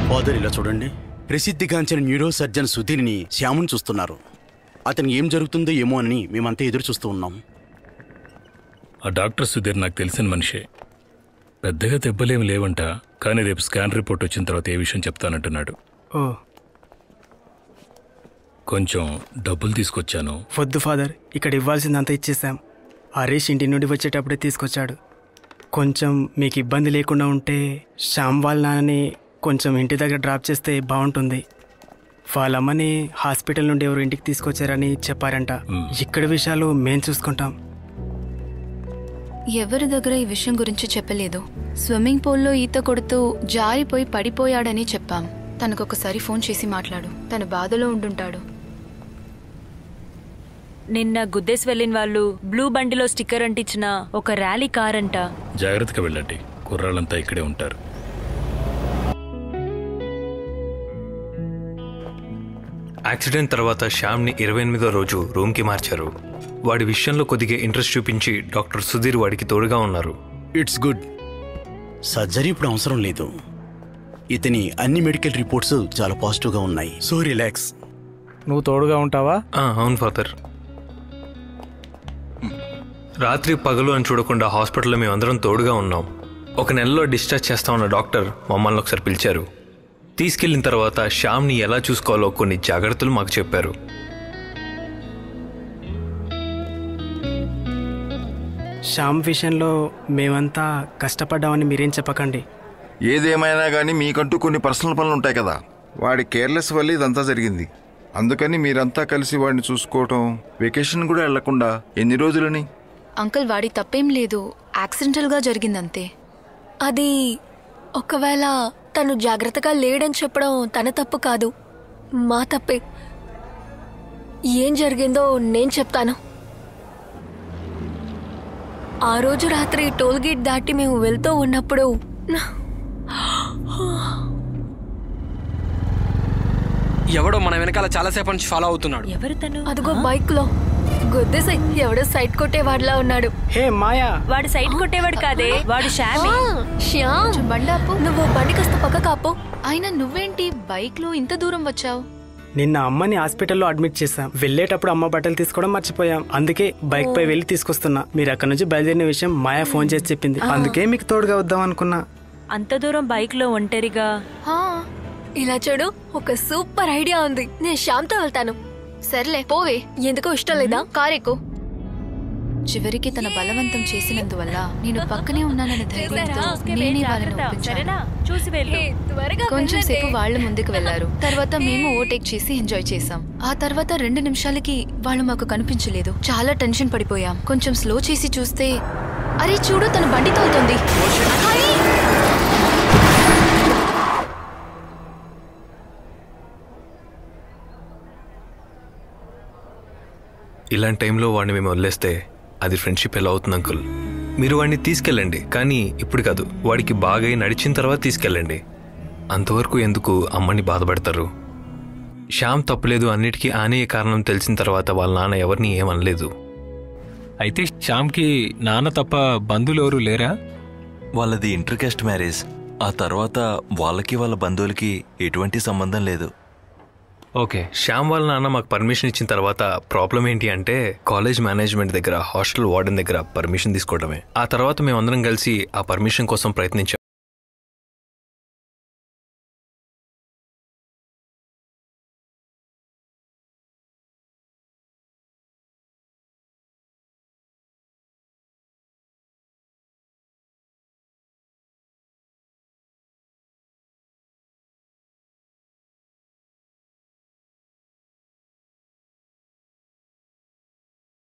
Father ఇలా చూడండి ప్రసిద్ధిగాంచిన న్యూరో సర్జన్ సుధీర్ని శ్యాముని చూస్తున్నారు అతనికి ఏం జరుగుతుందో ఏమో అని మేమంతా ఎదురు చూస్తూ ఉన్నాం ఆ డాక్టర్ సుధీర్ నాకు తెలిసిన మనిషే పెద్దగా దెబ్బలేమి లేవంట కానీ రేపు స్కాన్ రిపోర్ట్ వచ్చిన తర్వాత ఏ విషయం చెప్తానంటున్నాడు ఓ కొంచెం డబ్బులు తీసుకొచ్చాను వద్దు ఫాదర్ ఇక్కడ ఇవ్వాల్సిందంతా ఇచ్చేసాం హరీష్ ఇంటి నుండి వచ్చేటప్పుడే తీసుకొచ్చాడు కొంచెం మీకు ఇబ్బంది లేకుండా ఉంటే శ్యామ్ వాళ్ళ నాన్నని కొంచెం ఇంటి దగ్గర డ్రాప్ చేస్తే బాగుంటుంది వాళ్ళమ్మని హాస్పిటల్ నుండి ఎవరు ఇంటికి తీసుకొచ్చారని చెప్పారంట ఇక్కడ విషయాలు మేం చూసుకుంటాం ఎవరి దగ్గర ఈ విషయం గురించి చెప్పలేదు స్విమ్మింగ్ పూల్లో ఈత కొడుతూ జారిపోయి పడిపోయాడని చెప్పాం తనకొకసారి ఫోన్ చేసి మాట్లాడు తన బాధలో ఉండుంటాడు నిన్న గుద్దేసి వెళ్ళిన వాళ్ళు బ్లూ బండిలో స్టిక్కర్ అంటించిన ఒక ర్యాలీ కార్ అంట జాగ్రత్తగా వెళ్ళండి కుర్రాళ్ళంతా ఇక్కడే ఉంటారు యాక్సిడెంట్ తర్వాత శ్యామ్ని ఇరవై ఎనిమిదో రోజు రూమ్కి మార్చారు వాడి విషయంలో కొద్దిగా ఇంట్రెస్ట్ చూపించి డాక్టర్ సుధీర్ వాడికి తోడుగా ఉన్నారు ఇట్స్ గుడ్ సర్జరీ ఇప్పుడు అవసరం లేదు ఇతని అన్ని మెడికల్ రిపోర్ట్స్ చాలా పాజిటివ్గా ఉన్నాయి సో రిలాక్స్ నువ్వు తోడుగా ఉంటావా ఆ, అవును ఫాదర్ రాత్రి పగలు అని చూడకుండా హాస్పిటల్లో మేమందరం తోడుగా ఉన్నాం ఒక నెలలో డిశ్చార్జ్ చేస్తామన్న డాక్టర్ మమ్మల్ని ఒకసారి పిలిచారు తీసుకెళ్లిన తర్వాత శ్యామ్ని ఎలా చూసుకోవాలో కొన్ని జాగ్రత్తలు మాకు చెప్పారు శ్యామ్ విషయంలో మేమంతా కష్టపడ్డామని మీరేం చెప్పకండి ఏదేమైనా కానీ మీకంటూ కొన్ని పర్సనల్ పనులు ఉంటాయి కదా వాడి కేర్లెస్ వల్ల ఇదంతా జరిగింది అందుకని మీరంతా కలిసి వాడిని చూసుకోవటం వెకేషన్ కూడా వెళ్లకుండా ఎన్ని రోజులని అంకుల్ వాడి తప్పేం లేదు యాక్సిడెంటల్ గా జరిగిందంతే అది ఒకవేళ తను జాగ్రత్తగా లేడని చెప్పడం తన తప్పు కాదు మా తప్పే ఏం జరిగిందో నేను చెప్తాను ఆ రోజు రాత్రి టోల్ గేట్ దాటి మేము వెళ్తూ ఉన్నప్పుడు ఎవడో మన వెనకాల చాలాసేపు నుంచి ఫాలో అవుతున్నాడు ఎవరు తను అదిగో బైక్ లో గుద్దేసై ఎవడో సైడ్ కొట్టేవాడిలా ఉన్నాడు హే మాయా వాడు సైడ్ కొట్టేవాడు కాదే వాడు షామి ఆ, శ్యామ్ కొంచెం బండాపు నువ్వు బండి కాస్త పక్క కాపు అయినా నువ్వేంటి బైక్ లో ఇంత దూరం వచ్చావు నిన్న అమ్మని హాస్పిటల్లో అడ్మిట్ చేశాం వెళ్ళేటప్పుడు అమ్మ బట్టలు తీసుకోవడం మర్చిపోయాం అందుకే బైక్ పై వెళ్ళి తీసుకొస్తున్నా మీరు అక్కడ నుంచి బయలుదేరిన విషయం మాయా ఫోన్ చేసి చెప్పింది అందుకే మీకు తోడుగా వద్దాం అనుకున్నా అంత దూరం బైక్ లో ఒంటరిగా హా, ఇలా చూడు ఒక సూపర్ ఐడియా ఉంది నేను శ్యామ్తో వెళ్తాను సర్లే పోవే ఎందుకో ఇష్టం లేదా కారెక్కు చివరికి తన బలవంతం చేసినందువల్ల నేను పక్కనే ఉన్నానని ధైర్యంతో నేనే వాళ్ళని ఒప్పించాను సరేనా చూసి వెళ్ళు త్వరగా కొంచెం సేపు వాళ్ళు ముందుకు వెళ్లారు తర్వాత మేము ఓవర్టేక్ చేసి ఎంజాయ్ చేసాం ఆ తర్వాత రెండు నిమిషాలకి వాళ్ళు మాకు కనిపించలేదు చాలా టెన్షన్ పడిపోయాం కొంచెం స్లో చేసి చూస్తే అరే చూడు తన బండి తోలుతుంది హరి! ఇలాంటి టైంలో వాడిని మేము వదిలేస్తే అది ఫ్రెండ్షిప్ ఎలా అవుతుంది అంకుల్ మీరు వాడిని తీసుకెళ్ళండి కానీ ఇప్పుడు కాదు వాడికి బాగా నడిచిన తర్వాత తీసుకెళ్ళండి అంతవరకు ఎందుకు అమ్మని బాధపడతారు శ్యామ్ తప్పలేదు అన్నిటికీ ఆనే కారణం తెలిసిన తర్వాత వాళ్ళ నాన్న ఎవరిని ఏమనలేదు అయితే శ్యామ్కి నాన్న తప్ప బంధువులు ఎవరు లేరా వాళ్ళది ఇంటర్ కాస్ట్ మ్యారేజ్ ఆ తర్వాత వాళ్ళకి వాళ్ళ బంధువులకి ఎటువంటి సంబంధం లేదు ఓకే శ్యామ్ వాళ్ళ నాన్న మాకు పర్మిషన్ ఇచ్చిన తర్వాత ప్రాబ్లం ఏంటి అంటే కాలేజ్ మేనేజ్మెంట్ దగ్గర హాస్టల్ వార్డెన్ దగ్గర పర్మిషన్ తీసుకోవడమే ఆ తర్వాత మేమందరం కలిసి ఆ పర్మిషన్ కోసం ప్రయత్నించాం